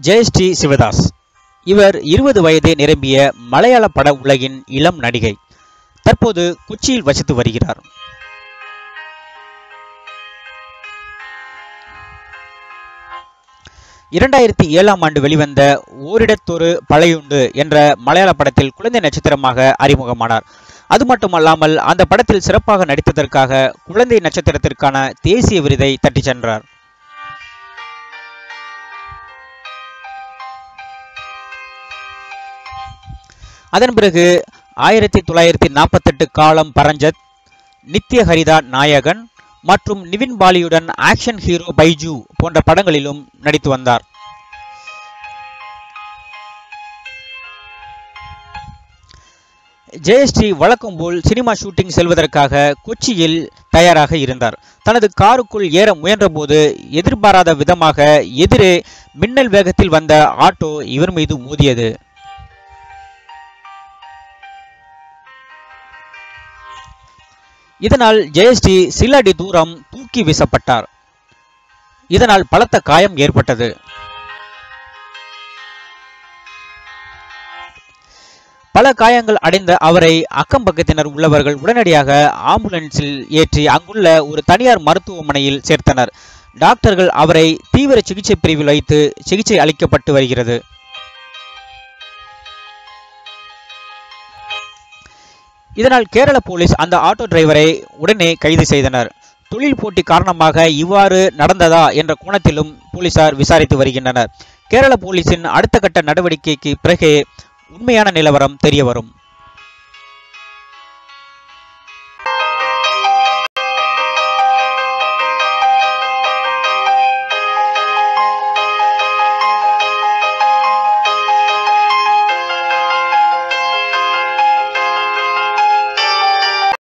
ஜெயஸ்ரீ சிவதாஸ் இவர் இருபது வயது நிரம்பிய மலையாள பட உலகின் இளம் நடிகை தற்போது கொச்சியில் வசித்து வருகிறார் இரண்டாயிரத்தி ஏழாம் ஆண்டு வெளிவந்த ஓரிடத்தொரு பழையுண்டு என்ற மலையாள படத்தில் குழந்தை நட்சத்திரமாக அறிமுகமானார் அது மட்டுமல்லாமல் அந்த படத்தில் சிறப்பாக நடித்ததற்காக குழந்தை நட்சத்திரத்திற்கான தேசிய விருதை தட்டிச் சென்றார் அதன் பிறகு ஆயிரத்தி தொள்ளாயிரத்தி நாற்பத்தெட்டு காலம் பரஞ்சத் நித்ய ஹரிதா நாயகன் மற்றும் நிவின் பாலியுடன் ஆக்ஷன் ஹீரோ பைஜு போன்ற படங்களிலும் நடித்து வந்தார் ஜெயஸ்ரீ வழக்கம் போல் சினிமா ஷூட்டிங் செல்வதற்காக கொச்சியில் தயாராக இருந்தார் தனது காருக்குள் ஏற முயன்றபோது எதிர்பாராத விதமாக எதிரே மின்னல் வேகத்தில் வந்த ஆட்டோ இவர் மீது மோதியது இதனால் ஜெயஸ்ரீ சில அடி தூரம் தூக்கி வீசப்பட்டார் இதனால் பலத்த காயம் ஏற்பட்டது பல காயங்கள் அடைந்த அவரை அக்கம் பக்கத்தினர் உள்ளவர்கள் உடனடியாக ஆம்புலன்ஸில் ஏற்றி அங்குள்ள ஒரு தனியார் மருத்துவமனையில் சேர்த்தனர் டாக்டர்கள் அவரை தீவிர சிகிச்சை பிரிவில் வைத்து சிகிச்சை அளிக்கப்பட்டு வருகிறது இதனால் கேரள போலீஸ் அந்த ஆட்டோ டிரைவரை உடனே கைது செய்தனர் தொழில் போட்டி காரணமாக இவ்வாறு நடந்ததா என்ற கோணத்திலும் போலீசார் விசாரித்து வருகின்றனர் கேரள போலீசின் அடுத்த கட்ட நடவடிக்கைக்கு பிறகே உண்மையான நிலவரம் தெரிய வரும்